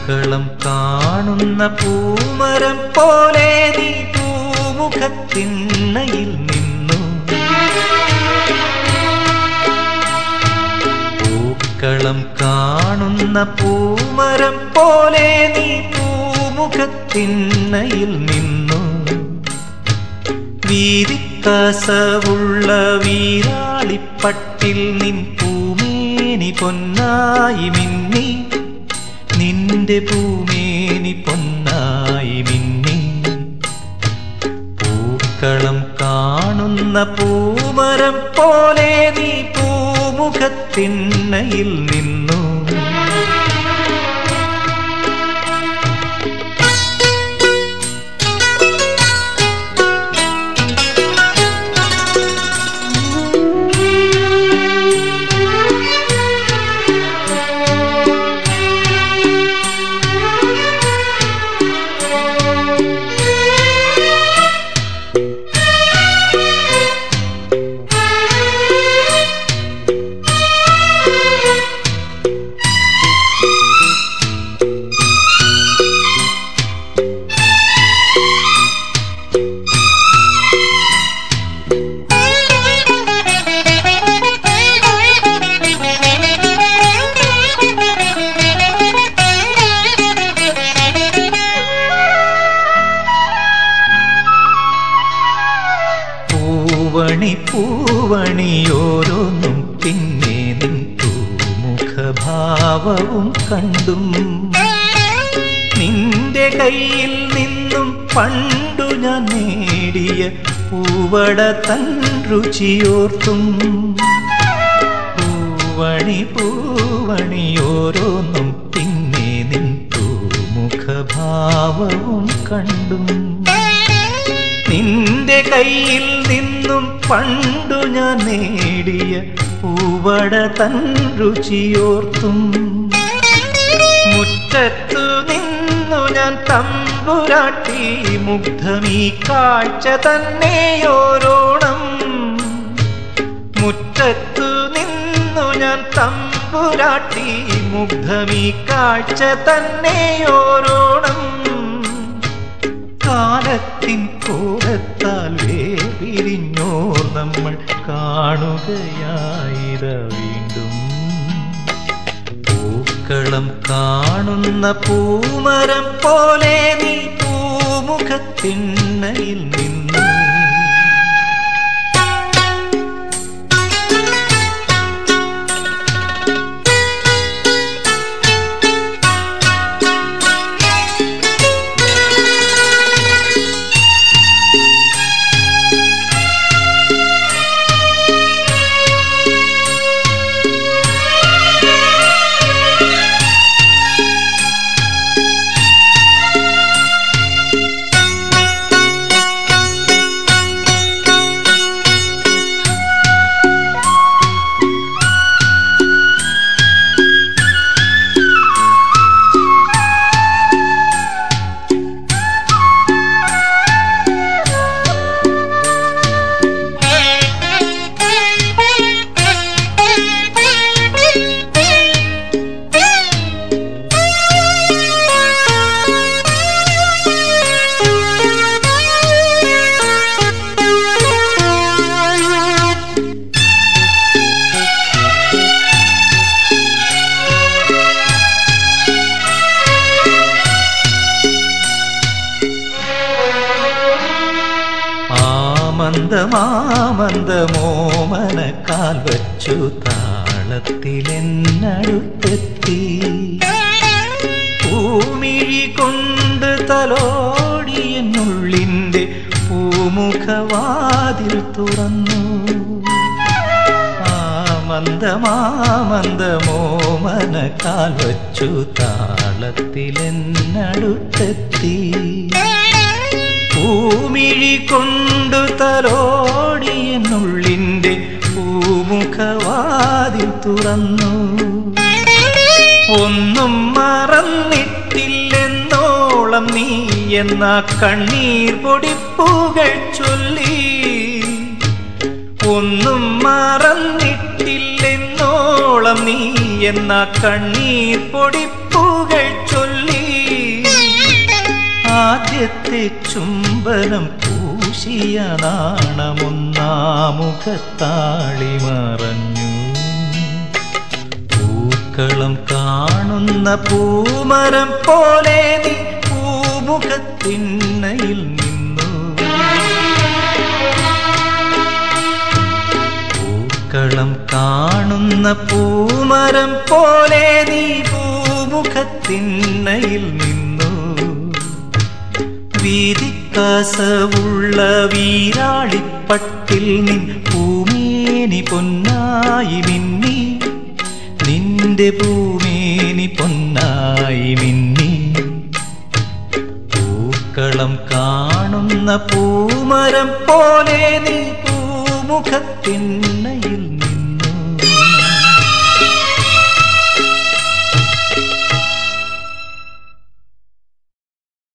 പൂക്കളം കാണുന്ന പൂമരം പോലെ നീ പൂമുഖത്തിണ്ണയിൽ നിന്നു പൂക്കളം കാണുന്ന പൂമരം പോലെ നീ പൂമുഖത്തിണ്ണയിൽ നിന്നു വീതിക്കസവുള്ള വീരാളിപ്പട്ടിൽ നിൻ പൂമേനി പൊന്നായി മിന്നി നിന്റെ പൂമേനി പൊന്നായി മിന്നി പൂക്കളം കാണുന്ന പൂമരം പോലെ നീ പൂമുഖത്തിണ്ണയിൽ നിന്നു പൂവണി പൂവണിയോരോന്നും പിന്നെ നിൻ പൂമുഖഭാവവും കണ്ടും നിന്റെ കയ്യിൽ നിന്നും പണ്ടു ഞാൻ നേടിയ പൂവട തൻ രുചിയോർത്തും പൂവണി പൂവണിയോരോന്നും പിന്നെ നിൻ പൂമുഖഭാവവും കണ്ടും നിന്റെ കയ്യിൽ നിന്നും പണ്ടു ഞാൻ നേടിയ പൂവട തൻ രുചിയോർത്തും മുറ്റത്തു നിന്നു ഞാൻ തമ്പുരാട്ടി മുഗ്ധമീ കാഴ്ച തന്നെയോരോണം മുറ്റത്തു നിന്നു ഞാൻ തമ്പുരാട്ടി മുഗ്ധമീ കാഴ്ച തന്നെയോരോണം കാലത്തിൻ കോലത്താൽ വേർപിരിഞ്ഞോർ നമ്മൾ കാണുകയായിര വീണ്ടും പൂക്കളം കാണുന്ന പൂമരം പോലെ നീ പൂമുഖത്തിണ്ണയിൽ നിന്നു ആമന്ദമാമന്ദമോമന കാൽ വച്ചു താളത്തിലെന്നടുത്തെത്തി പൂമിഴി കൊണ്ട് തലോടിയെന്നുള്ളിൻ്റെ പൂമുഖവാതിൽ തുറന്നു ആമന്ദമാമന്ദമോമന കാൽ വച്ചു താളത്തിലെന്നടുത്തെത്തി പൂമിഴി കൊണ്ടു തലോടിയെന്നുള്ളിൻ്റെ പൂമുഖവാതിൽ തുറന്നു ഒന്നും മറന്നിട്ടില്ലെന്നോളം നീ എന്ന കണ്ണീർ പൊടിപ്പൂകൾ ചൊല്ലി ഒന്നും മറന്നിട്ടില്ലെന്നോളം നീ എന്ന കണ്ണീർ പൊടിപ്പൂകൾ ചൊല്ലി ചുംബനം പൂശിയ നാണമൊന്നാമുഖത്താളി മറഞ്ഞു പൂക്കളം കാണുന്ന പൂമരം പോലെ നീ പൂമുഖത്തിണ്ണയിൽ നിന്നു പൂക്കളം കാണുന്ന പൂമരം പോലെ നീ പൂമുഖത്തിണ്ണയിൽ നിന്നു വീതിക്കാസവുള്ള വീരാളിപ്പട്ടിൽ നിൻ പൂമേനി പൊന്നായി മിന്നി നിന്റെ പൂമേനി പൊന്നായി മിന്നി പൂക്കളം കാണുന്ന പൂമരം പോലെ നീ പൂമുഖത്തിണ്ണയിൽ